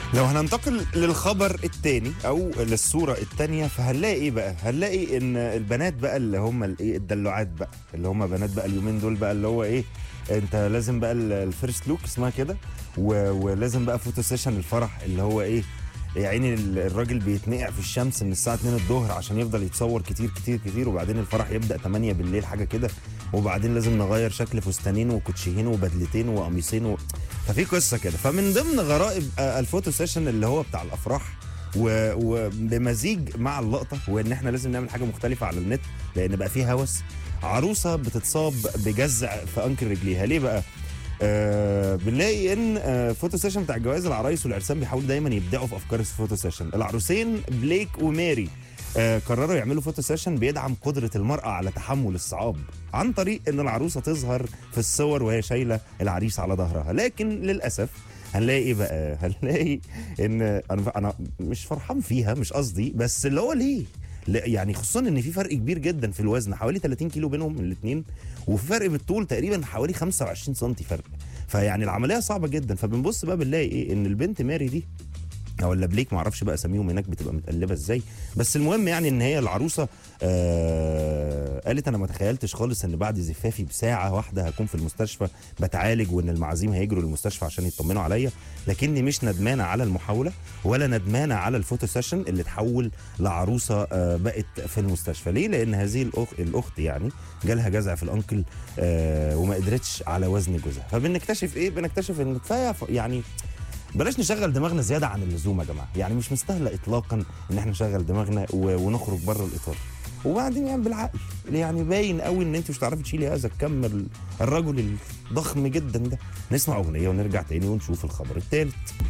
لو هننتقل للخبر الثاني او للصوره الثانيه فهنلاقي ايه بقى هنلاقي ان البنات بقى اللي هم الايه الدلوعات بقى اللي هم بنات بقى اليومين دول بقى اللي هو ايه انت لازم بقى ال- الفيرست لوك اسمها كده و- ولازم بقى فوتو سيشن الفرح اللي هو ايه يا عيني ال- الراجل بيتنقع في الشمس من الساعه 2 الظهر عشان يفضل يتصور كتير كتير كتير وبعدين الفرح يبدا 8 بالليل حاجه كده وبعدين لازم نغير شكل فستانين وكوتشيين وبدلتين وقميصين و... ففي قصه كده فمن ضمن غرائب آه، الفوتو سيشن اللي هو بتاع الافراح و- وبمزيج مع اللقطه وان احنا لازم نعمل حاجه مختلفه على النت لان بقى في هوس عروسه بتتصاب بجزع في انكل رجليها ليه بقى آه بنلاقي ان آه فوتو سيشن بتاع الجواز العرايس والعرسان بيحاولوا دايما يبدعوا في افكار الفوتو سيشن العروسين بليك وماري آه قرروا يعملوا فوتو سيشن بيدعم قدره المراه على تحمل الصعاب عن طريق ان العروسه تظهر في الصور وهي شايله العريس على ظهرها لكن للاسف هنلاقي ايه بقى هنلاقي ان انا انا مش فرحان فيها مش قصدي بس اللي هو ليه لا يعني خصوصا ان في فرق كبير جدا في الوزن حوالي 30 كيلو بينهم الاثنين وفي فرق بالطول تقريبا حوالي 25 سم فرق فيعني العمليه صعبه جدا فبنبص بقى بنلاقي ايه ان البنت ماري دي او ولا بليك معرفش بقى اساميهم هناك بتبقى متقلبه ازاي بس المهم يعني ان هي العروسه آه قالت انا ما تخيلتش خالص ان بعد زفافي بساعه واحده هكون في المستشفى بتعالج وان المعازيم هيجروا للمستشفى عشان يطمنوا عليا لكني مش ندمانه على المحاوله ولا ندمانه على الفوتو سيشن اللي تحول لعروسه آه بقت في المستشفى ليه لان هذه الأخ... الاخت يعني جالها جزع في الانكل آه وما قدرتش على وزن جوزها فبنكتشف ايه بنكتشف ان كفايه ف- يعني بلاش نشغل دماغنا زياده عن اللزوم يا جماعه يعني مش مستاهله اطلاقا ان احنا نشغل دماغنا و... ونخرج بره الاطار وبعدين يعني بالعقل يعني باين قوي ان انت مش هتعرفي تشيلي هذا الكم ال- الرجل الضخم جدا ده نسمع اغنيه ونرجع تاني ونشوف الخبر الثالث